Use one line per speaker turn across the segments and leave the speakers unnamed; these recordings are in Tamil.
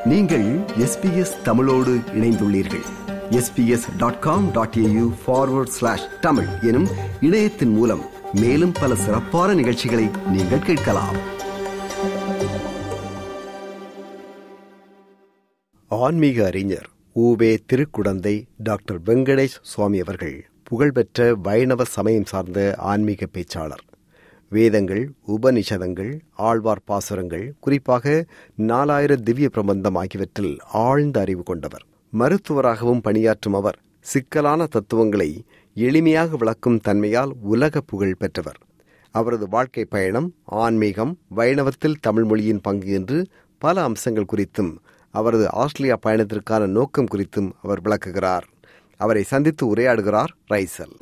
நீங்கள் எஸ்பிஎஸ் தமிழோடு இணைந்துள்ளீர்கள் S B S dot com dot A U forward slash Tamil எனும் இணையத்தின் மூலம் மேலும் பல சிறப்பான நிகழ்ச்சிகளை நீங்கள் கேட்கலாம் ஆன்மீக அறிஞர் ஊவே திருக்குடந்தை டாக்டர் வெங்கடேஷ் சுவாமி அவர்கள் புகழ்பெற்ற வைணவ சமயம் சார்ந்த ஆன்மீக பேச்சாளர் வேதங்கள் உபனிஷதங்கள் ஆழ்வார் பாசுரங்கள் குறிப்பாக நாலாயிர திவ்ய பிரபந்தம் ஆகியவற்றில் ஆழ்ந்த அறிவு கொண்டவர் மருத்துவராகவும் பணியாற்றும் அவர் சிக்கலான தத்துவங்களை எளிமையாக விளக்கும் தன்மையால் உலக புகழ் பெற்றவர் அவரது வாழ்க்கை பயணம் ஆன்மீகம் வைணவத்தில் தமிழ் மொழியின் பங்கு என்று பல அம்சங்கள் குறித்தும் அவரது ஆஸ்திரேலியா பயணத்திற்கான நோக்கம் குறித்தும் அவர் விளக்குகிறார் அவரை சந்தித்து உரையாடுகிறார் ரைசல்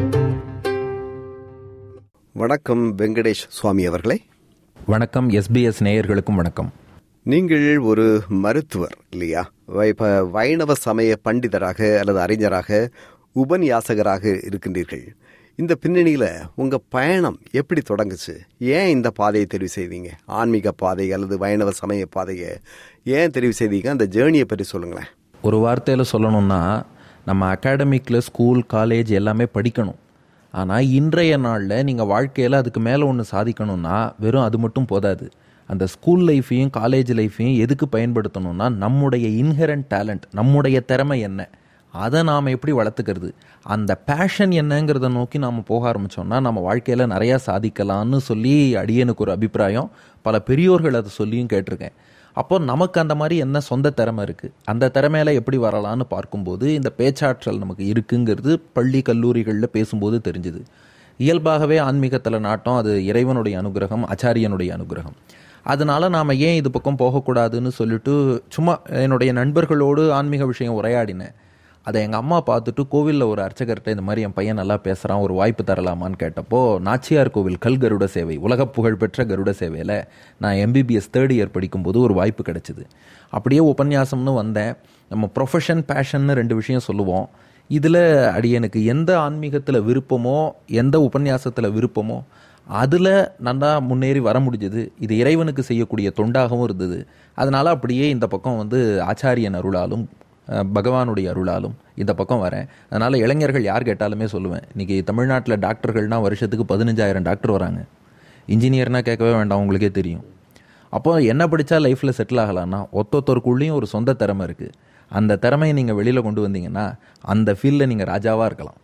வணக்கம் வெங்கடேஷ் சுவாமி அவர்களே
வணக்கம் எஸ்பிஎஸ் நேயர்களுக்கும் வணக்கம்
நீங்கள் ஒரு மருத்துவர் இல்லையா இப்ப வைணவ சமய பண்டிதராக அல்லது அறிஞராக உபன்யாசகராக இருக்கின்றீர்கள் இந்த பின்னணியில உங்க பயணம் எப்படி தொடங்குச்சு ஏன் இந்த பாதையை தெரிவு செய்தீங்க ஆன்மீக பாதை அல்லது வைணவ சமய பாதையை ஏன் தெரிவு செய்தீங்க அந்த ஜேர்னியை பற்றி சொல்லுங்களேன்
ஒரு வார்த்தையில் சொல்லணும்னா நம்ம அகாடமிக்கில் ஸ்கூல் காலேஜ் எல்லாமே படிக்கணும் ஆனால் இன்றைய நாளில் நீங்கள் வாழ்க்கையில் அதுக்கு மேலே ஒன்று சாதிக்கணும்னா வெறும் அது மட்டும் போதாது அந்த ஸ்கூல் லைஃப்பையும் காலேஜ் லைஃப்பையும் எதுக்கு பயன்படுத்தணும்னா நம்முடைய இன்ஹெரண்ட் டேலண்ட் நம்முடைய திறமை என்ன அதை நாம் எப்படி வளர்த்துக்கிறது அந்த பேஷன் என்னங்கிறத நோக்கி நாம் போக ஆரம்பித்தோம்னா நம்ம வாழ்க்கையில் நிறையா சாதிக்கலாம்னு சொல்லி அடியனுக்கு ஒரு அபிப்பிராயம் பல பெரியோர்கள் அதை சொல்லியும் கேட்டிருக்கேன் அப்போ நமக்கு அந்த மாதிரி என்ன சொந்த திறமை இருக்குது அந்த திறமையில எப்படி வரலான்னு பார்க்கும்போது இந்த பேச்சாற்றல் நமக்கு இருக்குங்கிறது பள்ளி கல்லூரிகளில் பேசும்போது தெரிஞ்சுது இயல்பாகவே ஆன்மீகத்தில் நாட்டம் அது இறைவனுடைய அனுகிரகம் ஆச்சாரியனுடைய அனுகிரகம் அதனால நாம் ஏன் இது பக்கம் போகக்கூடாதுன்னு சொல்லிட்டு சும்மா என்னுடைய நண்பர்களோடு ஆன்மீக விஷயம் உரையாடினேன் அதை எங்கள் அம்மா பார்த்துட்டு கோவிலில் ஒரு அர்ச்சகர்கிட்ட இந்த மாதிரி என் பையன் நல்லா பேசுகிறான் ஒரு வாய்ப்பு தரலாமான்னு கேட்டப்போ நாச்சியார் கோவில் கல் கருட சேவை உலக புகழ்பெற்ற கருட சேவையில் நான் எம்பிபிஎஸ் தேர்ட் இயர் படிக்கும்போது ஒரு வாய்ப்பு கிடைச்சிது அப்படியே உபன்யாசம்னு வந்தேன் நம்ம ப்ரொஃபஷன் பேஷன்னு ரெண்டு விஷயம் சொல்லுவோம் இதில் அடி எனக்கு எந்த ஆன்மீகத்தில் விருப்பமோ எந்த உபன்யாசத்தில் விருப்பமோ அதில் நல்லா முன்னேறி வர முடிஞ்சது இது இறைவனுக்கு செய்யக்கூடிய தொண்டாகவும் இருந்தது அதனால் அப்படியே இந்த பக்கம் வந்து ஆச்சாரியன் அருளாலும் பகவானுடைய அருளாலும் இந்த பக்கம் வரேன் அதனால் இளைஞர்கள் யார் கேட்டாலுமே சொல்லுவேன் இன்றைக்கி தமிழ்நாட்டில் டாக்டர்கள்னால் வருஷத்துக்கு பதினஞ்சாயிரம் டாக்டர் வராங்க இன்ஜினியர்னா கேட்கவே வேண்டாம் உங்களுக்கே தெரியும் அப்போ என்ன படித்தா லைஃப்பில் செட்டில் ஆகலாம்னா ஒத்தொத்தருக்குள்ளேயும் ஒரு சொந்த திறமை இருக்குது அந்த திறமையை நீங்கள் வெளியில் கொண்டு வந்தீங்கன்னா அந்த ஃபீல்டில் நீங்கள் ராஜாவாக இருக்கலாம்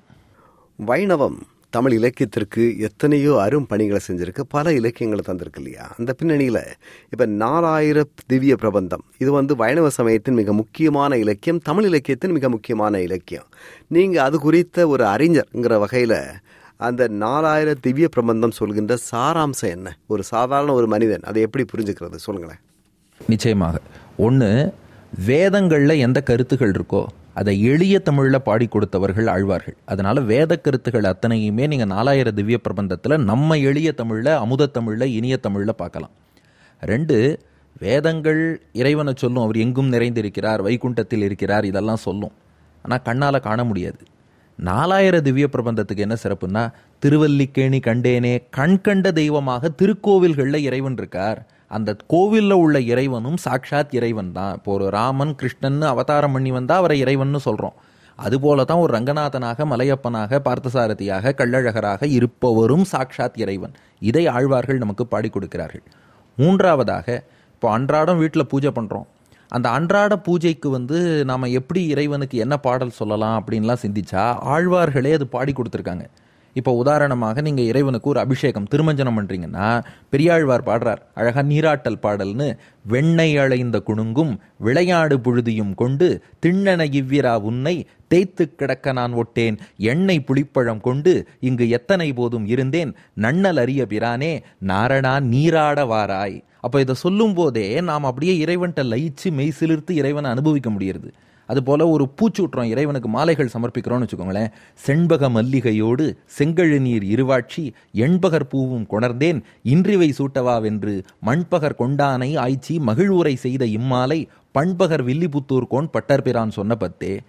வைணவம் தமிழ் இலக்கியத்திற்கு எத்தனையோ அரும் பணிகளை செஞ்சிருக்கு பல இலக்கியங்களை தந்திருக்கு இல்லையா அந்த பின்னணியில் இப்போ நாலாயிர திவ்ய பிரபந்தம் இது வந்து வைணவ சமயத்தின் மிக முக்கியமான இலக்கியம் தமிழ் இலக்கியத்தின் மிக முக்கியமான இலக்கியம் நீங்கள் அது குறித்த ஒரு அறிஞர்ங்கிற வகையில் அந்த நாலாயிர திவ்ய பிரபந்தம் சொல்கின்ற சாராம்சம் என்ன ஒரு சாதாரண ஒரு மனிதன் அதை எப்படி புரிஞ்சுக்கிறது சொல்லுங்களேன்
நிச்சயமாக ஒன்று வேதங்களில் எந்த கருத்துகள் இருக்கோ அதை எளிய தமிழில் பாடி கொடுத்தவர்கள் ஆழ்வார்கள் அதனால வேத கருத்துகள் அத்தனையுமே நீங்கள் நாலாயிர திவ்ய பிரபந்தத்தில் நம்ம எளிய தமிழில் அமுத தமிழில் இனிய தமிழில் பார்க்கலாம் ரெண்டு வேதங்கள் இறைவனை சொல்லும் அவர் எங்கும் நிறைந்திருக்கிறார் வைகுண்டத்தில் இருக்கிறார் இதெல்லாம் சொல்லும் ஆனால் கண்ணால் காண முடியாது நாலாயிர திவ்ய பிரபந்தத்துக்கு என்ன சிறப்புன்னா திருவல்லிக்கேணி கண்டேனே கண் கண்ட தெய்வமாக திருக்கோவில்களில் இறைவன் இருக்கார் அந்த கோவிலில் உள்ள இறைவனும் சாக்ஷாத் இறைவன் தான் இப்போ ஒரு ராமன் கிருஷ்ணன் அவதாரம் பண்ணி வந்தால் அவரை இறைவன் சொல்கிறோம் அதுபோல தான் ஒரு ரங்கநாதனாக மலையப்பனாக பார்த்தசாரதியாக கள்ளழகராக இருப்பவரும் சாக்ஷாத் இறைவன் இதை ஆழ்வார்கள் நமக்கு பாடி கொடுக்கிறார்கள் மூன்றாவதாக இப்போ அன்றாடம் வீட்டில் பூஜை பண்ணுறோம் அந்த அன்றாட பூஜைக்கு வந்து நாம் எப்படி இறைவனுக்கு என்ன பாடல் சொல்லலாம் அப்படின்லாம் சிந்திச்சா ஆழ்வார்களே அது பாடி கொடுத்துருக்காங்க இப்போ உதாரணமாக நீங்கள் இறைவனுக்கு ஒரு அபிஷேகம் திருமஞ்சனம் பண்ணுறீங்கன்னா பெரியாழ்வார் பாடுறார் அழகாக நீராட்டல் பாடல்னு வெண்ணெய் அழைந்த குணுங்கும் விளையாடு புழுதியும் கொண்டு திண்ணென இவ்விரா உன்னை தேய்த்து கிடக்க நான் ஒட்டேன் எண்ணெய் புளிப்பழம் கொண்டு இங்கு எத்தனை போதும் இருந்தேன் நன்னல் அறிய பிரானே நாரணா நீராட வாராய் அப்போ இதை சொல்லும் போதே நாம் அப்படியே இறைவன்கிட்ட லயிச்சு மெய் சிலிர்த்து இறைவனை அனுபவிக்க முடியுது அதுபோல் ஒரு பூச்சூட்டுறோம் இறைவனுக்கு மாலைகள் சமர்ப்பிக்கிறோம்னு வச்சுக்கோங்களேன் செண்பக மல்லிகையோடு செங்கழு நீர் இருவாட்சி எண்பகர் பூவும் கொணர்ந்தேன் இன்றிவை சூட்டவாவென்று மண்பகர் கொண்டானை ஆய்ச்சி மகிழ்வுரை செய்த இம்மாலை பண்பகர் வில்லிபுத்தூர் கோன் பட்டர்பிரான் சொன்ன பத்தே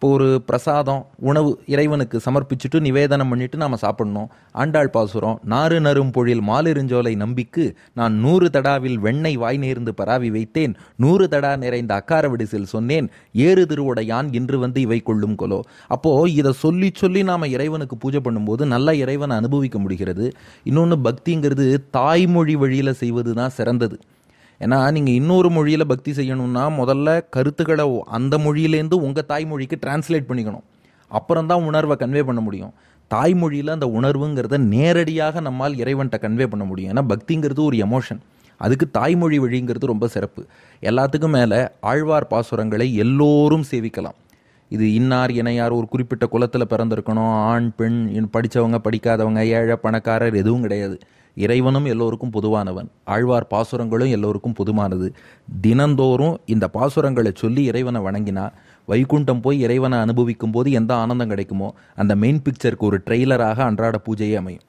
இப்போ ஒரு பிரசாதம் உணவு இறைவனுக்கு சமர்ப்பிச்சுட்டு நிவேதனம் பண்ணிட்டு நாம சாப்பிடணும் ஆண்டாள் பாசுரம் நாறு நரும் பொழில் மாலிருஞ்சோலை நம்பிக்கு நான் நூறு தடாவில் வெண்ணெய் வாய் நேர்ந்து பராவி வைத்தேன் நூறு தடா நிறைந்த அக்கார விடிசில் சொன்னேன் ஏறு திருவுடையான் இன்று வந்து இவை கொள்ளும் கொலோ அப்போ இதை சொல்லி சொல்லி நாம இறைவனுக்கு பூஜை பண்ணும்போது நல்ல இறைவனை அனுபவிக்க முடிகிறது இன்னொன்று பக்திங்கிறது தாய்மொழி வழியில செய்வது தான் சிறந்தது ஏன்னா நீங்கள் இன்னொரு மொழியில் பக்தி செய்யணும்னா முதல்ல கருத்துக்களை அந்த மொழியிலேருந்து உங்கள் தாய்மொழிக்கு டிரான்ஸ்லேட் பண்ணிக்கணும் அப்புறம் தான் உணர்வை கன்வே பண்ண முடியும் தாய்மொழியில் அந்த உணர்வுங்கிறத நேரடியாக நம்மால் இறைவன்கிட்ட கன்வே பண்ண முடியும் ஏன்னா பக்திங்கிறது ஒரு எமோஷன் அதுக்கு தாய்மொழி வழிங்கிறது ரொம்ப சிறப்பு எல்லாத்துக்கும் மேலே ஆழ்வார் பாசுரங்களை எல்லோரும் சேவிக்கலாம் இது இன்னார் இணையார் ஒரு குறிப்பிட்ட குலத்தில் பிறந்திருக்கணும் ஆண் பெண் படித்தவங்க படிக்காதவங்க ஏழை பணக்காரர் எதுவும் கிடையாது இறைவனும் எல்லோருக்கும் பொதுவானவன் ஆழ்வார் பாசுரங்களும் எல்லோருக்கும் பொதுவானது தினந்தோறும் இந்த பாசுரங்களை சொல்லி இறைவனை வணங்கினா வைகுண்டம் போய் இறைவனை அனுபவிக்கும் போது எந்த ஆனந்தம் கிடைக்குமோ அந்த மெயின் பிக்சருக்கு ஒரு ட்ரெய்லராக அன்றாட பூஜையே அமையும்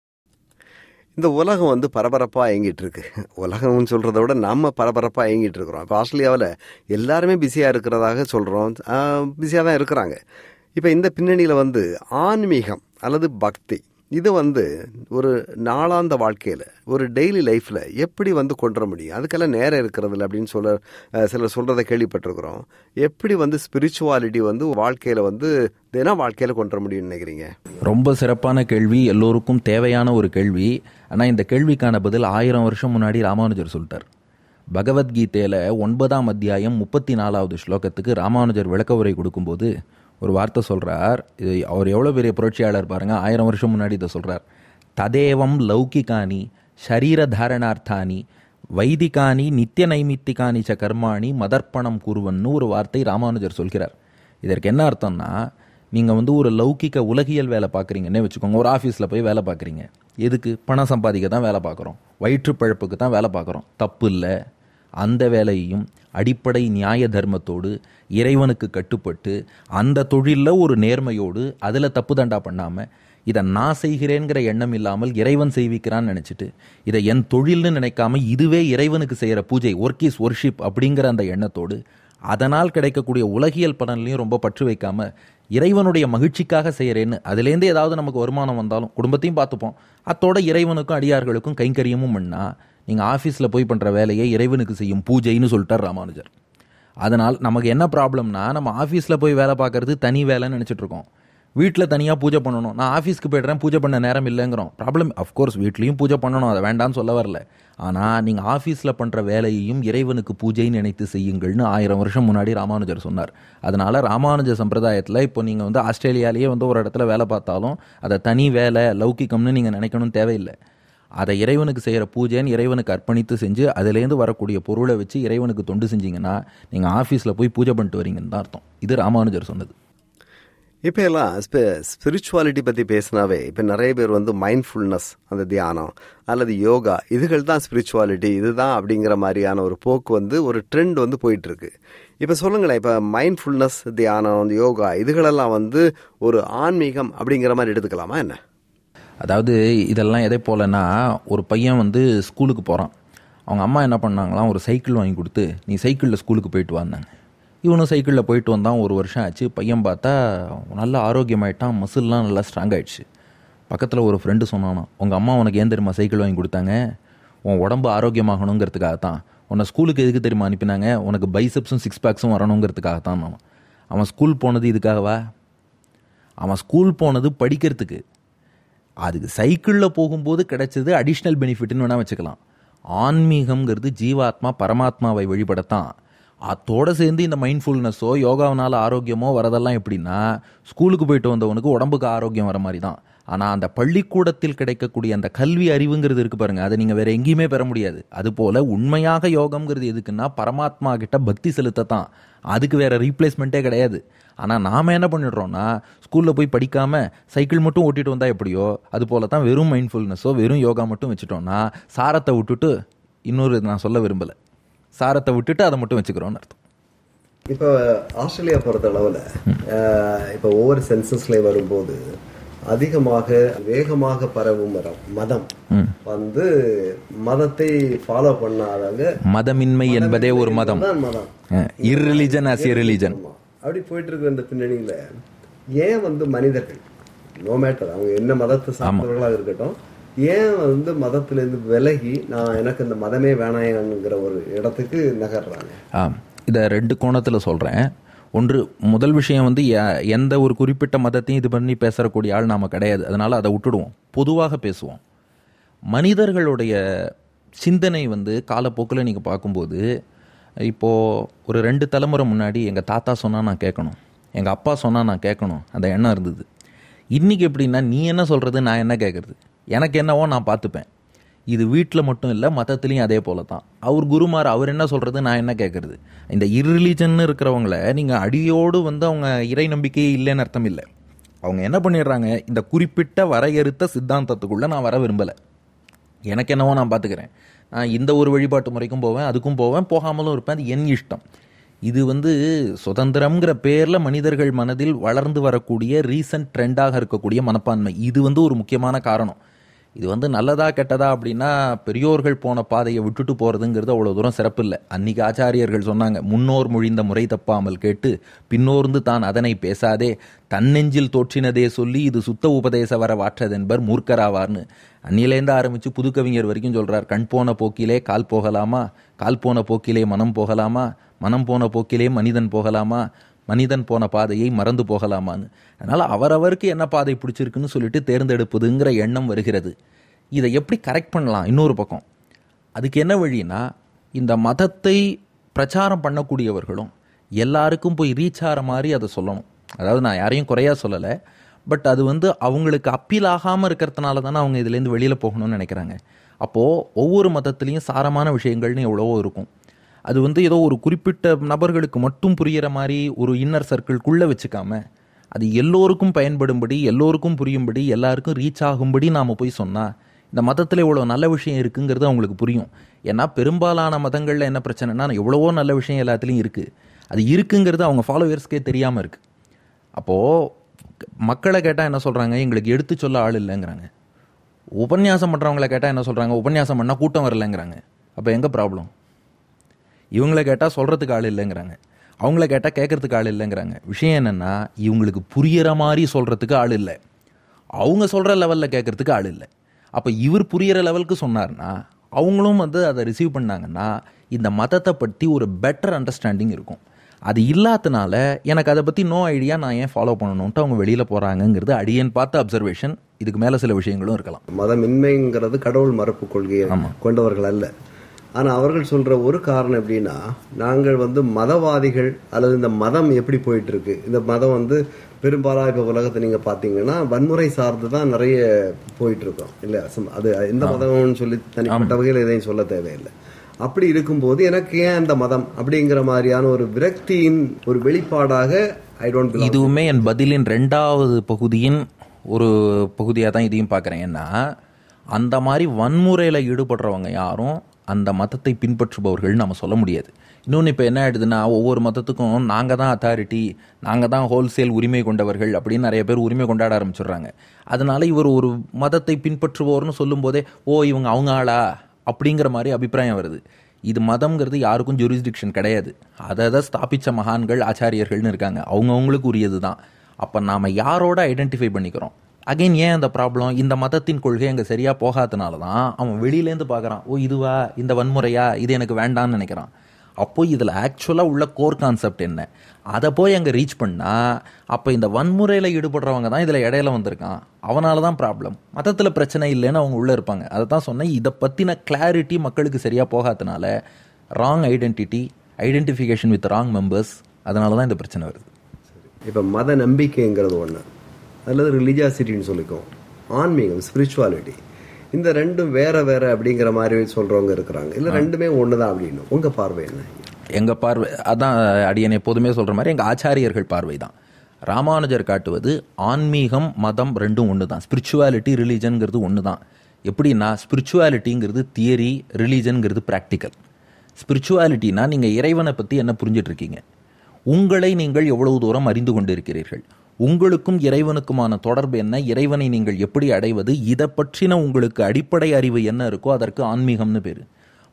இந்த உலகம் வந்து பரபரப்பாக இயங்கிட்டு இருக்கு உலகம்னு சொல்கிறத விட நம்ம பரபரப்பாக இயங்கிட்டு இருக்கிறோம் இப்போ ஆஸ்திரேலியாவில் எல்லாருமே பிஸியாக இருக்கிறதாக சொல்கிறோம் பிஸியாக தான் இருக்கிறாங்க இப்போ இந்த பின்னணியில் வந்து ஆன்மீகம் அல்லது பக்தி இது வந்து ஒரு நாளாந்த வாழ்க்கையில் ஒரு டெய்லி லைஃப்பில் எப்படி வந்து கொண்டு வர முடியும் அதுக்கெல்லாம் நேரம் இருக்கிறதில்ல அப்படின்னு சொல்ல சிலர் சொல்கிறத கேள்விப்பட்டிருக்கிறோம் எப்படி வந்து ஸ்பிரிச்சுவாலிட்டி வந்து வாழ்க்கையில் வந்து தினம் வாழ்க்கையில் கொண்டு வர முடியும்னு நினைக்கிறீங்க
ரொம்ப சிறப்பான கேள்வி எல்லோருக்கும் தேவையான ஒரு கேள்வி ஆனால் இந்த கேள்விக்கான பதில் ஆயிரம் வருஷம் முன்னாடி ராமானுஜர் சொல்லிட்டார் பகவத்கீதையில் ஒன்பதாம் அத்தியாயம் முப்பத்தி நாலாவது ஸ்லோகத்துக்கு ராமானுஜர் விளக்க உரை கொடுக்கும்போது ஒரு வார்த்தை சொல்கிறார் இது அவர் எவ்வளோ பெரிய புரட்சியாளர் பாருங்கள் ஆயிரம் வருஷம் முன்னாடி இதை சொல்கிறார் ததேவம் லௌகிகானி ஷரீர தாரணார்த்தானி வைதிகானி நித்திய நைமித்திகானி ச கர்மாணி மதர்ப்பணம் கூறுவன்னு ஒரு வார்த்தை ராமானுஜர் சொல்கிறார் இதற்கு என்ன அர்த்தம்னா நீங்கள் வந்து ஒரு லௌகிக்க உலகியல் வேலை பார்க்குறீங்கன்னே வச்சுக்கோங்க ஒரு ஆஃபீஸில் போய் வேலை பார்க்குறீங்க எதுக்கு பணம் சம்பாதிக்க தான் வேலை பார்க்குறோம் வயிற்று பழப்புக்கு தான் வேலை பார்க்குறோம் தப்பு இல்லை அந்த வேலையையும் அடிப்படை நியாய தர்மத்தோடு இறைவனுக்கு கட்டுப்பட்டு அந்த தொழிலில் ஒரு நேர்மையோடு அதில் தப்பு தண்டா பண்ணாமல் இதை நான் செய்கிறேங்கிற எண்ணம் இல்லாமல் இறைவன் செய்விக்கிறான்னு நினச்சிட்டு இதை என் தொழில்னு நினைக்காம இதுவே இறைவனுக்கு செய்கிற பூஜை ஒர்க் இஸ் ஒர்ஷிப் அப்படிங்கிற அந்த எண்ணத்தோடு அதனால் கிடைக்கக்கூடிய உலகியல் பலன்லையும் ரொம்ப பற்று வைக்காம இறைவனுடைய மகிழ்ச்சிக்காக செய்கிறேன்னு அதுலேருந்து ஏதாவது நமக்கு வருமானம் வந்தாலும் குடும்பத்தையும் பார்த்துப்போம் அத்தோட இறைவனுக்கும் அடியார்களுக்கும் கைங்கரியமும் பண்ணா நீங்கள் ஆஃபீஸில் போய் பண்ணுற வேலையை இறைவனுக்கு செய்யும் பூஜைன்னு சொல்லிட்டார் ராமானுஜர் அதனால் நமக்கு என்ன ப்ராப்ளம்னா நம்ம ஆஃபீஸில் போய் வேலை பார்க்கறது தனி வேலைன்னு நினச்சிட்டு இருக்கோம் வீட்டில் தனியாக பூஜை பண்ணணும் நான் ஆஃபீஸ்க்கு போய்டுறேன் பூஜை பண்ண நேரம் இல்லைங்கிறோம் ப்ராப்ளம் அஃப்கோர்ஸ் வீட்லேயும் பூஜை பண்ணணும் அதை வேண்டாம்னு சொல்ல வரல ஆனால் நீங்கள் ஆஃபீஸில் பண்ணுற வேலையையும் இறைவனுக்கு பூஜை நினைத்து செய்யுங்கள்னு ஆயிரம் வருஷம் முன்னாடி ராமானுஜர் சொன்னார் அதனால் ராமானுஜ சம்பிரதாயத்தில் இப்போ நீங்கள் வந்து ஆஸ்திரேலியாலேயே வந்து ஒரு இடத்துல வேலை பார்த்தாலும் அதை தனி வேலை லௌகிக்கம்னு நீங்கள் நினைக்கணும் தேவையில்லை அதை இறைவனுக்கு செய்கிற பூஜைன்னு இறைவனுக்கு அர்ப்பணித்து செஞ்சு அதுலேருந்து வரக்கூடிய பொருளை வச்சு இறைவனுக்கு தொண்டு செஞ்சீங்கன்னா நீங்கள் ஆஃபீஸில் போய் பூஜை பண்ணிட்டு வரீங்கன்னு தான் அர்த்தம் இது ராமானுஜர் சொன்னது
இப்போ எல்லாம் ஸ்பி ஸ்பிரிச்சுவாலிட்டி பற்றி பேசினாவே இப்போ நிறைய பேர் வந்து மைண்ட்ஃபுல்னஸ் அந்த தியானம் அல்லது யோகா இதுகள் தான் ஸ்பிரிச்சுவாலிட்டி இதுதான் அப்படிங்கிற மாதிரியான ஒரு போக்கு வந்து ஒரு ட்ரெண்ட் வந்து போயிட்டுருக்கு இப்போ சொல்லுங்களேன் இப்போ மைண்ட்ஃபுல்னஸ் தியானம் அந்த யோகா இதுகளெல்லாம் வந்து ஒரு ஆன்மீகம் அப்படிங்கிற மாதிரி எடுத்துக்கலாமா என்ன
அதாவது இதெல்லாம் எதை போலன்னா ஒரு பையன் வந்து ஸ்கூலுக்கு போகிறான் அவங்க அம்மா என்ன பண்ணாங்களாம் ஒரு சைக்கிள் வாங்கி கொடுத்து நீ சைக்கிளில் ஸ்கூலுக்கு போயிட்டு வந்தாங்க இவனும் சைக்கிளில் போயிட்டு வந்தான் ஒரு வருஷம் ஆச்சு பையன் பார்த்தா நல்லா ஆரோக்கியமாயிட்டான் மசில்லாம் நல்லா ஸ்ட்ராங் ஆயிடுச்சு பக்கத்தில் ஒரு ஃப்ரெண்டு சொன்னானா உங்கள் அம்மா உனக்கு ஏன் தெரியுமா சைக்கிள் வாங்கி கொடுத்தாங்க உன் உடம்பு ஆரோக்கியமாகணுங்கிறதுக்காக தான் உன்னை ஸ்கூலுக்கு எதுக்கு தெரியுமா அனுப்பினாங்க உனக்கு பைசப்ஸும் சிக்ஸ் பேக்ஸும் வரணுங்கிறதுக்காக தான் அவன் அவன் ஸ்கூல் போனது இதுக்காகவா அவன் ஸ்கூல் போனது படிக்கிறதுக்கு அதுக்கு சைக்கிளில் போகும்போது கிடைச்சது அடிஷ்னல் பெனிஃபிட்னு வேணால் வச்சுக்கலாம் ஆன்மீகம்ங்கிறது ஜீவாத்மா பரமாத்மாவை வழிபடத்தான் அதோட சேர்ந்து இந்த மைண்ட்ஃபுல்னஸோ யோகாவினால ஆரோக்கியமோ வரதெல்லாம் எப்படின்னா ஸ்கூலுக்கு போயிட்டு வந்தவனுக்கு உடம்புக்கு ஆரோக்கியம் வர மாதிரி தான் ஆனால் அந்த பள்ளிக்கூடத்தில் கிடைக்கக்கூடிய அந்த கல்வி அறிவுங்கிறது இருக்கு பாருங்க அதை நீங்கள் வேற எங்கேயுமே பெற முடியாது அதுபோல உண்மையாக யோகம்ங்கிறது எதுக்குன்னா பரமாத்மா கிட்ட பக்தி செலுத்தத்தான் அதுக்கு வேற ரீப்ளேஸ்மெண்ட்டே கிடையாது ஆனால் நாம் என்ன பண்ணிடுறோம்னா ஸ்கூலில் போய் படிக்காமல் சைக்கிள் மட்டும் ஓட்டிட்டு வந்தால் எப்படியோ அது போல தான் வெறும் மைண்ட்ஃபுல்னஸோ வெறும் யோகா மட்டும் வச்சுட்டோம்னா சாரத்தை விட்டுட்டு இன்னொரு நான் சொல்ல விரும்பலை சாரத்தை விட்டுட்டு அதை மட்டும் வச்சுக்கிறோன்னு அர்த்தம்
இப்போ ஆஸ்திரேலியா பொறுத்த அளவில் இப்போ ஒவ்வொரு சென்சஸ்லேயும் வரும்போது அதிகமாக வேகமாக பரவும் மரம் மதம் வந்து மதத்தை ஃபாலோ பண்ணாதவங்க
மதமின்மை என்பதே ஒரு மதம்
தான் மதம்
இர்ரிலிஜன் ஆஸ் ரிலிஜன்
அப்படி போயிட்டு இருக்கிற இந்த பின்னணியில ஏன் வந்து மனிதர்கள் நோ மேட்டர் அவங்க என்ன மதத்தை சார்ந்தவர்களாக இருக்கட்டும் ஏன் வந்து மதத்திலிருந்து விலகி நான் எனக்கு இந்த மதமே வேணாங்கிற ஒரு இடத்துக்கு நகர்றாங்க
ஆம் இதை ரெண்டு கோணத்தில் சொல்கிறேன் ஒன்று முதல் விஷயம் வந்து எ- எந்த ஒரு குறிப்பிட்ட மதத்தையும் இது பண்ணி பேசக்கூடிய ஆள் நாம கிடையாது அதனால அதை விட்டுடுவோம் பொதுவாக பேசுவோம் மனிதர்களுடைய சிந்தனை வந்து காலப்போக்கில் நீங்கள் பார்க்கும்போது இப்போது ஒரு ரெண்டு தலைமுறை முன்னாடி எங்கள் தாத்தா சொன்னால் நான் கேட்கணும் எங்கள் அப்பா சொன்னால் நான் கேட்கணும் அந்த எண்ணம் இருந்தது இன்றைக்கி எப்படின்னா நீ என்ன சொல்கிறது நான் என்ன கேட்குறது எனக்கு என்னவோ நான் பார்த்துப்பேன் இது வீட்டில் மட்டும் இல்லை மதத்துலேயும் அதே போல தான் அவர் குருமார் அவர் என்ன சொல்கிறது நான் என்ன கேட்குறது இந்த இர்ரிலிஜன் இருக்கிறவங்கள நீங்கள் அடியோடு வந்து அவங்க இறை நம்பிக்கையே இல்லைன்னு அர்த்தம் இல்லை அவங்க என்ன பண்ணிடுறாங்க இந்த குறிப்பிட்ட வரையறுத்த சித்தாந்தத்துக்குள்ளே நான் வர விரும்பலை எனக்கு என்னவோ நான் பார்த்துக்கிறேன் நான் இந்த ஒரு வழிபாட்டு முறைக்கும் போவேன் அதுக்கும் போவேன் போகாமலும் இருப்பேன் அது என் இஷ்டம் இது வந்து சுதந்திரம்ங்கிற பேரில் மனிதர்கள் மனதில் வளர்ந்து வரக்கூடிய ரீசன்ட் ட்ரெண்டாக இருக்கக்கூடிய மனப்பான்மை இது வந்து ஒரு முக்கியமான காரணம் இது வந்து நல்லதா கெட்டதா அப்படின்னா பெரியோர்கள் போன பாதையை விட்டுட்டு போகிறதுங்கிறது அவ்வளோ தூரம் சிறப்பு இல்லை அன்னைக்கு ஆச்சாரியர்கள் சொன்னாங்க முன்னோர் மொழிந்த முறை தப்பாமல் கேட்டு பின்னோர்ந்து தான் அதனை பேசாதே தன்னெஞ்சில் தோற்றினதே சொல்லி இது சுத்த உபதேச வர வாற்றதென்பர் மூர்க்கராவார்னு அன்னிலேருந்து ஆரம்பித்து புதுக்கவிஞர் வரைக்கும் சொல்கிறார் கண் போன போக்கிலே கால் போகலாமா கால் போன போக்கிலே மனம் போகலாமா மனம் போன போக்கிலே மனிதன் போகலாமா மனிதன் போன பாதையை மறந்து போகலாமான்னு அதனால் அவரவருக்கு என்ன பாதை பிடிச்சிருக்குன்னு சொல்லிட்டு தேர்ந்தெடுப்பதுங்கிற எண்ணம் வருகிறது இதை எப்படி கரெக்ட் பண்ணலாம் இன்னொரு பக்கம் அதுக்கு என்ன வழின்னா இந்த மதத்தை பிரச்சாரம் பண்ணக்கூடியவர்களும் எல்லாருக்கும் போய் ரீச் ஆகிற மாதிரி அதை சொல்லணும் அதாவது நான் யாரையும் குறையா சொல்லலை பட் அது வந்து அவங்களுக்கு அப்பீல் ஆகாமல் இருக்கிறதுனால தானே அவங்க இதுலேருந்து வெளியில் போகணும்னு நினைக்கிறாங்க அப்போது ஒவ்வொரு மதத்துலேயும் சாரமான விஷயங்கள்னு எவ்வளவோ இருக்கும் அது வந்து ஏதோ ஒரு குறிப்பிட்ட நபர்களுக்கு மட்டும் புரியிற மாதிரி ஒரு இன்னர் சர்க்கிள்குள்ளே வச்சுக்காம அது எல்லோருக்கும் பயன்படும்படி எல்லோருக்கும் புரியும்படி எல்லாருக்கும் ரீச் ஆகும்படி நாம் போய் சொன்னால் இந்த மதத்தில் இவ்வளோ நல்ல விஷயம் இருக்குங்கிறது அவங்களுக்கு புரியும் ஏன்னா பெரும்பாலான மதங்களில் என்ன பிரச்சனைனா எவ்வளவோ நல்ல விஷயம் எல்லாத்துலேயும் இருக்குது அது இருக்குங்கிறது அவங்க ஃபாலோவர்ஸ்க்கே தெரியாமல் இருக்குது அப்போது மக்களை கேட்டால் என்ன சொல்கிறாங்க எங்களுக்கு எடுத்து சொல்ல ஆள் இல்லைங்கிறாங்க உபன்யாசம் பண்ணுறவங்கள கேட்டால் என்ன சொல்கிறாங்க உபன்யாசம் பண்ணால் கூட்டம் வரலைங்கிறாங்க அப்போ எங்கே ப்ராப்ளம் இவங்கள கேட்டால் சொல்கிறதுக்கு ஆள் இல்லைங்கிறாங்க அவங்கள கேட்டால் கேட்கறதுக்கு ஆள் இல்லைங்கிறாங்க விஷயம் என்னென்னா இவங்களுக்கு புரியிற மாதிரி சொல்கிறதுக்கு ஆள் இல்லை அவங்க சொல்கிற லெவலில் கேட்கறதுக்கு ஆள் இல்லை அப்போ இவர் புரியிற லெவலுக்கு சொன்னார்னா அவங்களும் வந்து அதை ரிசீவ் பண்ணாங்கன்னா இந்த மதத்தை பற்றி ஒரு பெட்டர் அண்டர்ஸ்டாண்டிங் இருக்கும் அது இல்லாதனால எனக்கு அதை பற்றி நோ ஐடியா நான் ஏன் ஃபாலோ பண்ணணுன்ட்டு அவங்க வெளியில் போகிறாங்கங்கிறது அடியன் பார்த்த அப்சர்வேஷன் இதுக்கு மேலே சில விஷயங்களும் இருக்கலாம்
மதமின்மைங்கிறது கடவுள் மறுப்பு கொள்கையை கொண்டவர்கள் அல்ல ஆனா அவர்கள் சொல்ற ஒரு காரணம் எப்படின்னா நாங்கள் வந்து மதவாதிகள் அல்லது இந்த மதம் எப்படி போயிட்டு இருக்கு இந்த மதம் வந்து பெரும்பாலாக இப்ப உலகத்தை நீங்க பாத்தீங்கன்னா வன்முறை சார்ந்து தான் நிறைய போயிட்டு இருக்கோம் இல்ல சம்- அது எந்த மதம்னு சொல்லி தனிப்பட்ட வகையில் எதையும் சொல்ல தேவையில்லை அப்படி இருக்கும்போது எனக்கு ஏன் அந்த மதம் அப்படிங்கிற மாதிரியான ஒரு விரக்தியின் ஒரு வெளிப்பாடாக ஐ டோன்ட்
இதுவுமே என் பதிலின் ரெண்டாவது பகுதியின் ஒரு பகுதியாக தான் இதையும் பார்க்குறேன் ஏன்னா அந்த மாதிரி வன்முறையில் ஈடுபடுறவங்க யாரும் அந்த மதத்தை பின்பற்றுபவர்கள் நம்ம சொல்ல முடியாது இன்னொன்று இப்போ என்ன ஆயிடுதுன்னா ஒவ்வொரு மதத்துக்கும் நாங்கள் தான் அத்தாரிட்டி நாங்கள் தான் ஹோல்சேல் உரிமை கொண்டவர்கள் அப்படின்னு நிறைய பேர் உரிமை கொண்டாட ஆரம்பிச்சிடுறாங்க அதனால இவர் ஒரு மதத்தை பின்பற்றுபவர்னு சொல்லும்போதே ஓ இவங்க அவங்க ஆளா அப்படிங்கிற மாதிரி அபிப்பிராயம் வருது இது மதம்ங்கிறது யாருக்கும் ஜூரிஸ்டிக்ஷன் கிடையாது அதை அதை ஸ்தாபிச்ச மகான்கள் ஆச்சாரியர்கள்னு இருக்காங்க அவங்கவுங்களுக்கு உரியது தான் அப்போ நாம் யாரோட ஐடென்டிஃபை பண்ணிக்கிறோம் அகைன் ஏன் அந்த ப்ராப்ளம் இந்த மதத்தின் கொள்கை அங்கே சரியாக போகாதனால தான் அவன் வெளியிலேருந்து பார்க்குறான் ஓ இதுவா இந்த வன்முறையா இது எனக்கு வேண்டாம்னு நினைக்கிறான் அப்போ இதில் ஆக்சுவலாக உள்ள கோர் கான்செப்ட் என்ன அதை போய் அங்கே ரீச் பண்ணால் அப்போ இந்த வன்முறையில் ஈடுபடுறவங்க தான் இதில் இடையில வந்திருக்கான் அவனால தான் ப்ராப்ளம் மதத்தில் பிரச்சனை இல்லைன்னு அவங்க உள்ளே இருப்பாங்க அதை தான் சொன்னேன் இதை பற்றின கிளாரிட்டி மக்களுக்கு சரியாக போகாதனால wrong identity identification with wrong members அதனால தான் இந்த பிரச்சனை வருது
இப்ப மத நம்பிக்கைங்கிறது ஒண்ணு அல்லது ரிலிஜியாசிட்டின்னு சொல்லிக்குவோம் ஆன்மீகம் ஸ்பிரிச்சுவாலிட்டி இந்த ரெண்டும் வேற வேற அப்படிங்கிற மாதிரி சொல்றவங்க இருக்கிறாங்க இல்ல ரெண்டுமே ஒண்ணுதான் அப்படின்னு உங்க பார்வை என்ன
எங்கள் பார்வை அதான் அடியன் எப்போதுமே சொல்கிற மாதிரி எங்கள் ஆச்சாரியர்கள் பார்வை தான் ராமானுஜர் காட்டுவது ஆன்மீகம் மதம் ரெண்டும் ஒன்று தான் ஸ்பிரிச்சுவாலிட்டி ரிலீஜன்ங்கிறது ஒன்று தான் எப்படின்னா ஸ்பிரிச்சுவாலிட்டிங்கிறது தியரி ரிலீஜன்ங்கிறது ப்ராக்டிக்கல் ஸ்பிரிச்சுவாலிட்டினா நீங்கள் இறைவனை பற்றி என்ன புரிஞ்சிட்டு இருக்கீங்க உங்களை நீங்கள் எவ்வளவு தூரம் அறிந்து கொண்டிருக்கிறீர்கள் உங்களுக்கும் இறைவனுக்குமான தொடர்பு என்ன இறைவனை நீங்கள் எப்படி அடைவது இதை பற்றின உங்களுக்கு அடிப்படை அறிவு என்ன இருக்கோ அதற்கு ஆன்மீகம்னு பேர்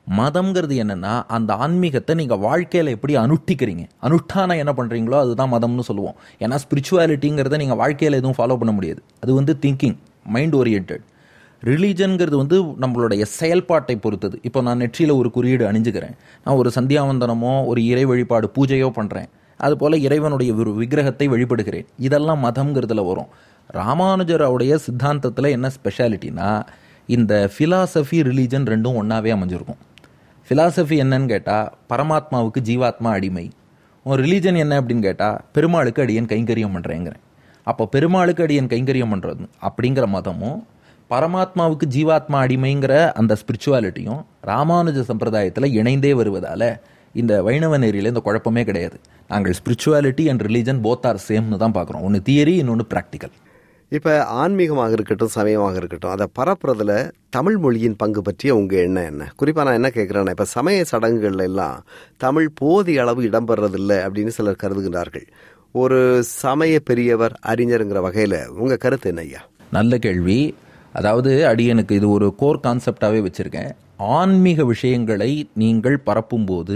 மதம்ங்கிறது என்னன்னா அந்த ஆன்மீகத்தை நீங்க வாழ்க்கையில எப்படி அனுஷ்டிக்கிறீங்க அனுஷ்டானம் என்ன பண்றீங்களோ அதுதான் மதம்னு சொல்லுவோம் ஏன்னா ஸ்பிரிச்சுவாலிட்டிங்கிறத நீங்க வாழ்க்கையில எதுவும் ஃபாலோ பண்ண முடியாது அது வந்து திங்கிங் மைண்ட் ஓரியன்ட் ரிலீஜன்கிறது வந்து நம்மளுடைய செயல்பாட்டை பொறுத்தது இப்போ நான் நெற்றியில் ஒரு குறியீடு அணிஞ்சுக்கிறேன் நான் ஒரு சந்தியாவந்தனமோ ஒரு இறை வழிபாடு பூஜையோ பண்ணுறேன் அதுபோல் இறைவனுடைய ஒரு விக்கிரகத்தை வழிபடுகிறேன் இதெல்லாம் மதம்ங்கிறதுல வரும் ராமானுஜரோடைய சித்தாந்தத்தில் என்ன ஸ்பெஷாலிட்டினா இந்த ஃபிலாசபி ரிலீஜன் ரெண்டும் ஒன்றாவே அமைஞ்சிருக்கும் ஃபிலாசபி என்னன்னு கேட்டால் பரமாத்மாவுக்கு ஜீவாத்மா அடிமை உன் ரிலீஜன் என்ன அப்படின்னு கேட்டால் பெருமாளுக்கு அடியன் கைங்கரியம் பண்ணுறேங்கிறேன் அப்போ பெருமாளுக்கு அடியன் கைங்கரியம் பண்ணுறது அப்படிங்கிற மதமும் பரமாத்மாவுக்கு ஜீவாத்மா அடிமைங்கிற அந்த ஸ்பிரிச்சுவாலிட்டியும் ராமானுஜ சம்பிரதாயத்தில் இணைந்தே வருவதால் இந்த வைணவ நெறியில் இந்த குழப்பமே கிடையாது நாங்கள் spirituality and religion both are சேம்னு தான் பார்க்குறோம் ஒன்று தியரி இன்னொன்று ப்ராக்டிக்கல்
இப்போ ஆன்மீகமாக இருக்கட்டும் சமயமாக இருக்கட்டும் அதை பரப்புறதுல தமிழ் மொழியின் பங்கு பற்றிய உங்கள் எண்ணம் என்ன குறிப்பாக நான் என்ன கேட்குறேன்னா இப்போ சமய சடங்குகள்ல எல்லாம் தமிழ் போதிய அளவு இடம்பெறதில்லை அப்படின்னு சிலர் கருதுகிறார்கள் ஒரு சமய பெரியவர் அறிஞருங்கிற வகையில் உங்கள் கருத்து என்ன ஐயா
நல்ல கேள்வி அதாவது அடியனுக்கு இது ஒரு கோர் கான்செப்டாகவே வச்சுருக்கேன் ஆன்மீக விஷயங்களை நீங்கள் பரப்பும்போது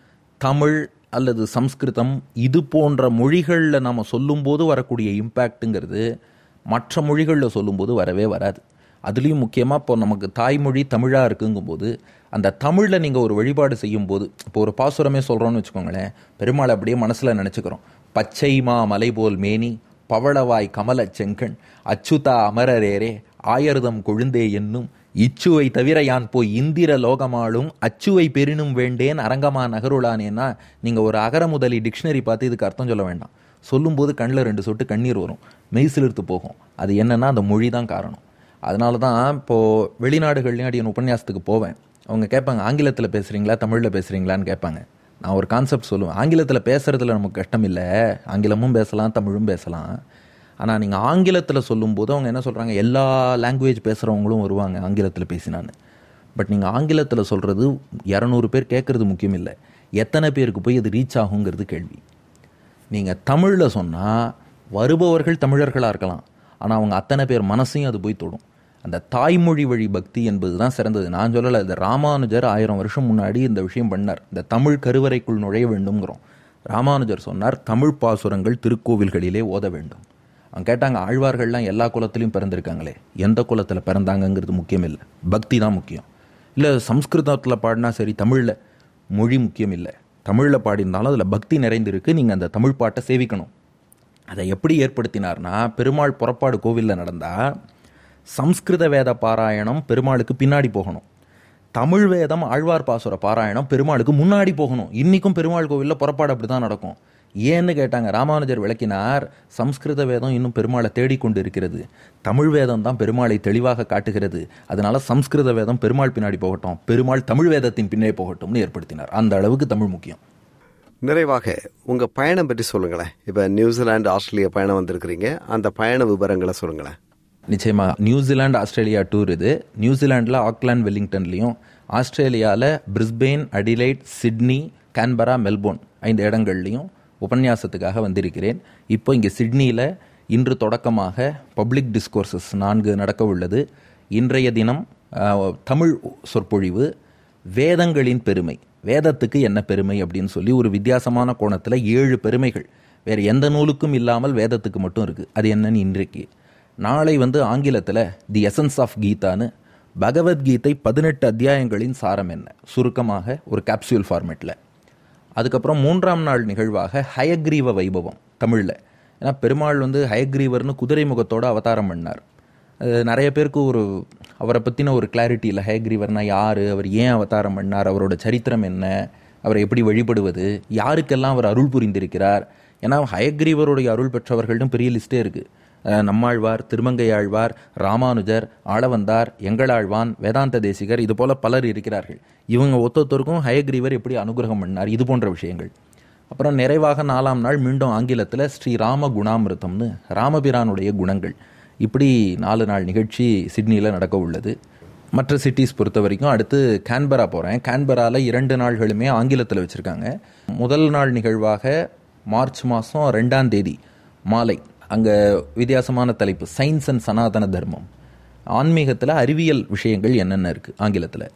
தமிழ் அல்லது சம்ஸ்கிருதம் இது போன்ற மொழிகளில் நாம் சொல்லும்போது வரக்கூடிய இம்பேக்ட்டுங்கிறது மற்ற மொழிகளில் சொல்லும்போது வரவே வராது அதுலேயும் முக்கியமாக இப்போ நமக்கு தாய்மொழி தமிழாக இருக்குங்கும்போது அந்த தமிழில் நீங்கள் ஒரு வழிபாடு செய்யும்போது இப்போ ஒரு பாசுரமே சொல்கிறோன்னு வச்சுக்கோங்களேன் பெருமாளை அப்படியே மனசில் நினச்சிக்கிறோம் பச்சைமா மலை போல் மேனி பவளவாய் கமலச் செங்கண் அச்சுதா அமரரேரே ஆயர்தம் கொழுந்தே என்னும் இச்சுவை தவிர யான் போய் இந்திர லோகமாளும் அச்சுவை பெரினும் வேண்டேன் அரங்கமா நகருளானேன்னா நீங்கள் ஒரு அகர முதலி டிக்ஷனரி பார்த்து இதுக்கு அர்த்தம் சொல்ல வேண்டாம் சொல்லும்போது கண்ணில் ரெண்டு சொட்டு கண்ணீர் வரும் மெய் சிலிர்த்து போகும் அது என்னன்னா அந்த மொழி தான் காரணம் அதனால தான் இப்போது வெளிநாடுகள்லையும் அடி உபன்யாசத்துக்கு போவேன் அவங்க கேட்பாங்க ஆங்கிலத்தில் பேசுகிறீங்களா தமிழில் பேசுகிறீங்களான்னு கேட்பாங்க நான் ஒரு கான்செப்ட் சொல்லுவேன் ஆங்கிலத்தில் பேசுகிறதுல நமக்கு கஷ்டம் இல்லை ஆங்கிலமும் பேசலாம் தமிழும் பேசலாம் ஆனால் நீங்கள் ஆங்கிலத்தில் சொல்லும்போது அவங்க என்ன சொல்கிறாங்க எல்லா லாங்குவேஜ் பேசுகிறவங்களும் வருவாங்க ஆங்கிலத்தில் பேசினான்னு பட் நீங்கள் ஆங்கிலத்தில் சொல்கிறது இரநூறு பேர் கேட்குறது முக்கியம் இல்லை எத்தனை பேருக்கு போய் அது ரீச் ஆகுங்கிறது கேள்வி நீங்கள் தமிழில் சொன்னால் வருபவர்கள் தமிழர்களாக இருக்கலாம் ஆனால் அவங்க அத்தனை பேர் மனசையும் அது போய் தொடும் அந்த தாய்மொழி வழி பக்தி என்பது தான் சிறந்தது நான் சொல்லலை இந்த ராமானுஜர் ஆயிரம் வருஷம் முன்னாடி இந்த விஷயம் பண்ணார் இந்த தமிழ் கருவறைக்குள் நுழைய வேண்டும்ங்கிறோம் ராமானுஜர் சொன்னார் தமிழ் பாசுரங்கள் திருக்கோவில்களிலே ஓத வேண்டும் அவங்க கேட்டாங்க ஆழ்வார்கள்லாம் எல்லா குலத்திலையும் பிறந்திருக்காங்களே எந்த குலத்தில் பிறந்தாங்கங்கிறது முக்கியம் இல்லை பக்தி தான் முக்கியம் இல்லை சம்ஸ்கிருதத்தில் பாடினா சரி தமிழில் மொழி முக்கியம் இல்லை தமிழில் பாடியிருந்தாலும் அதில் பக்தி நிறைந்திருக்கு நீங்கள் அந்த தமிழ் பாட்டை சேவிக்கணும் அதை எப்படி ஏற்படுத்தினார்னா பெருமாள் புறப்பாடு கோவிலில் நடந்தால் சம்ஸ்கிருத வேத பாராயணம் பெருமாளுக்கு பின்னாடி போகணும் தமிழ் வேதம் ஆழ்வார் பாசுர பாராயணம் பெருமாளுக்கு முன்னாடி போகணும் இன்றைக்கும் பெருமாள் கோவிலில் புறப்பாடு அப்படி தான் நடக்கும் ஏன்னு கேட்டாங்க ராமானுஜர் விளக்கினார் சம்ஸ்கிருத வேதம் இன்னும் பெருமாளை தேடிக்கொண்டு இருக்கிறது தமிழ் வேதம் தான் பெருமாளை தெளிவாக காட்டுகிறது அதனால சம்ஸ்கிருத வேதம் பெருமாள் பின்னாடி போகட்டும் பெருமாள் தமிழ் வேதத்தின் பின்னே போகட்டும்னு ஏற்படுத்தினார் அந்த அளவுக்கு தமிழ் முக்கியம்
நிறைவாக உங்கள் பயணம் பற்றி சொல்லுங்களேன் இப்போ நியூசிலாந்து ஆஸ்திரேலியா பயணம் வந்திருக்கிறீங்க அந்த பயண விவரங்களை சொல்லுங்களேன்
நிச்சயமா நியூசிலாந்து ஆஸ்திரேலியா டூர் இது நியூசிலாண்டில் ஆக்லாந்து வெல்லிங்டன்லையும் ஆஸ்திரேலியாவில் Brisbane Adelaide Sydney Canberra Melbourne ஐந்து இடங்கள்லையும் உபன்யாசத்துக்காக வந்திருக்கிறேன் இப்போ இங்கே சிட்னியில் இன்று தொடக்கமாக பப்ளிக் டிஸ்கோர்சஸ் நான்கு நடக்க உள்ளது இன்றைய தினம் அஹ், தமிழ் சொற்பொழிவு வேதங்களின் பெருமை வேதத்துக்கு என்ன பெருமை அப்படின்னு சொல்லி ஒரு வித்தியாசமான கோணத்தில் ஏழு பெருமைகள் வேறு எந்த நூலுக்கும் இல்லாமல் வேதத்துக்கு மட்டும் இருக்குது அது என்னன்னு இன்றைக்கு நாளை வந்து ஆங்கிலத்தில் தி எசன்ஸ் ஆஃப் கீதான்னு பகவத்கீதை பதினெட்டு அத்தியாயங்களின் சாரம் என்ன சுருக்கமாக ஒரு கேப்சூல் ஃபார்மேட்டில் அதுக்கப்புறம் மூன்றாம் நாள் நிகழ்வாக ஹயக்ரீவ வைபவம் தமிழில் ஏன்னா பெருமாள் வந்து ஹயக்ரீவர்னு குதிரை முகத்தோட அவதாரம் பண்ணார் அது நிறைய பேருக்கு ஒரு அவரை பற்றின ஒரு கிளாரிட்டி இல்லை ஹயக்ரீவர்னா யார் அவர் ஏன் அவதாரம் பண்ணார் அவரோட சரித்திரம் என்ன அவரை எப்படி வழிபடுவது யாருக்கெல்லாம் அவர் அருள் புரிந்திருக்கிறார் ஏன்னா ஹயக்ரீவருடைய அருள் பெற்றவர்கள்னு பெரிய லிஸ்ட்டே இருக்குது அஹ் நம்மாழ்வார் திருமங்கையாழ்வார் ராமானுஜர் ஆளவந்தார் எங்களாழ்வான் வேதாந்த தேசிகர் இது போல பலர் இருக்கிறார்கள் இவங்க ஒத்தொத்தருக்கும் ஹயக்ரீவர் எப்படி அனுகிரகம் பண்ணார் இது போன்ற விஷயங்கள் அப்புறம் நிறைவாக நாலாம் நாள் மீண்டும் ஆங்கிலத்தில் ஸ்ரீ ராம குணாமிருத்தம்னு ராமபிரானுடைய குணங்கள் இப்படி நாலு நாள் நிகழ்ச்சி சிட்னியில் நடக்க உள்ளது மற்ற சிட்டிஸ் பொறுத்த வரைக்கும் அடுத்து கேன்பரா போகிறேன் கேன்பராவில் இரண்டு நாள்களுமே ஆங்கிலத்தில் வச்சுருக்காங்க முதல் நாள் நிகழ்வாக மார்ச் மாதம் ரெண்டாம் தேதி மாலை அங்கே வித்தியாசமான தலைப்பு சயின்ஸ் அண்ட் சனாதன தர்மம் ஆன்மீகத்தில் அறிவியல் விஷயங்கள் என்னென்ன இருக்குது ஆங்கிலத்தில்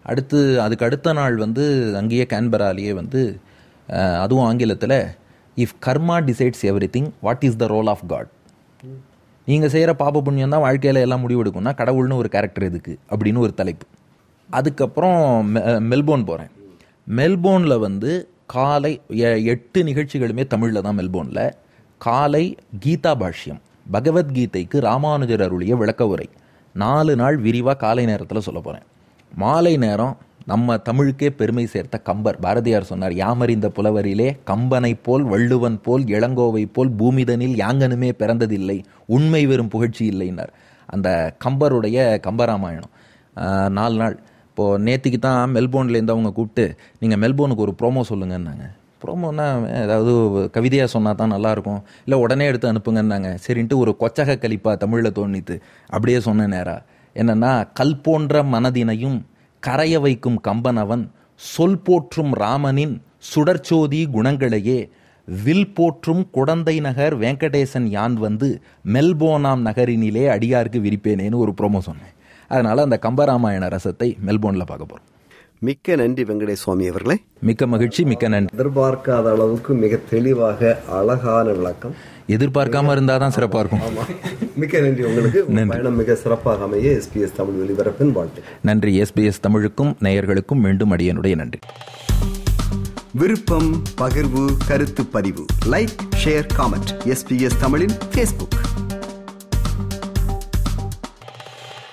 அடுத்து அதுக்கு அடுத்த நாள் வந்து அங்கேயே கேன்பராலேயே வந்து அஹ், அதுவும் ஆங்கிலத்தில் if karma decides everything what is the role of God நீங்கள் செய்கிற பாப புண்ணியம் தான் வாழ்க்கையில் எல்லாம் முடிவெடுக்கும்னா கடவுள்னு ஒரு கேரக்டர் எதுக்கு அப்படின்னு ஒரு தலைப்பு அதுக்கப்புறம் மெ- மெல்போர்ன் போகிறேன் மெல்போர்னில் வந்து காலை எ- எட்டு நிகழ்ச்சிகளுமே தமிழில் தான் மெல்போர்னில் காலை கீதா பாஷ்யம் பகவத்கீதைக்கு ராமானுஜர் அருளிய விளக்க உரை நாலு நாள் விரிவாக காலை நேரத்தில் சொல்ல போகிறேன் மாலை நேரம் நம்ம தமிழுக்கே பெருமை சேர்த்த கம்பர் பாரதியார் சொன்னார் யாமறிந்த புலவரிலே கம்பனைப் போல் வள்ளுவன் போல் இளங்கோவை போல் பூமிதனில் யாங்கனுமே பிறந்ததில்லை உண்மை வெறும் புகழ்ச்சி இல்லைன்னார் அந்த கம்பருடைய கம்பராமாயணம் ஆஹ், நாலு நாள் இப்போது நேத்திக்கு தான் மெல்போர்ன்லேருந்து அவங்க கூப்பிட்டு நீங்கள் மெல்போர்னுக்கு ஒரு ப்ரோமோ சொல்லுங்கன்னாங்க ப்ரோமோன்னா ஏதாவது கவிதையாக சொன்னால் தான் நல்லாயிருக்கும் இல்லை உடனே எடுத்து அனுப்புங்கன்னாங்க சரின்ட்டு ஒரு கொச்சக கலிப்பா தமிழில் தோணித்து அப்படியே சொன்ன நேரா என்னன்னா கல் போன்ற மனதினையும் கரைய வைக்கும் கம்பனவன் சொல் போற்றும் ராமனின் சுடர்ச்சோதி குணங்களையே வில் போற்றும் குடந்தை நகர் வெங்கடேசன் யான் வந்து மெல்போனாம் நகரினிலே அடியாருக்கு விரிப்பேனேன்னு ஒரு ப்ரோமோ சொன்னேன் அதனால அந்த கம்பராமாயண ரசத்தை மெல்போர்னில் பார்க்க போகிறோம்
மிக்க நன்றி வெங்கடேஷ் சுவாமி அவர்களே
மிக்க மகிழ்ச்சி மிக்க நன்றி
எதிர்பார்க்காத அளவுக்கு மிக தெளிவாக அழகான விளக்கம்
எதிர்பார்க்காம இருந்தால் தான் சிறப்பாக இருக்கும்
ஆமா மிக்க நன்றி உங்களுக்கு உங்கள் பயணம் மிக சிறப்பாக அமைய எஸ்பிஎஸ் தமிழ் ஒலிபரப்பின் வாழ்த்து
நன்றி எஸ்பிஎஸ் தமிழுக்கும் நேயர்களுக்கும் மீண்டும் அடியனுடைய நன்றி
விருப்பம் பகிர்வு கருத்து பதிவு லைக் ஷேர் காமெண்ட் எஸ்பிஎஸ் தமிழின் ஃபேஸ்புக்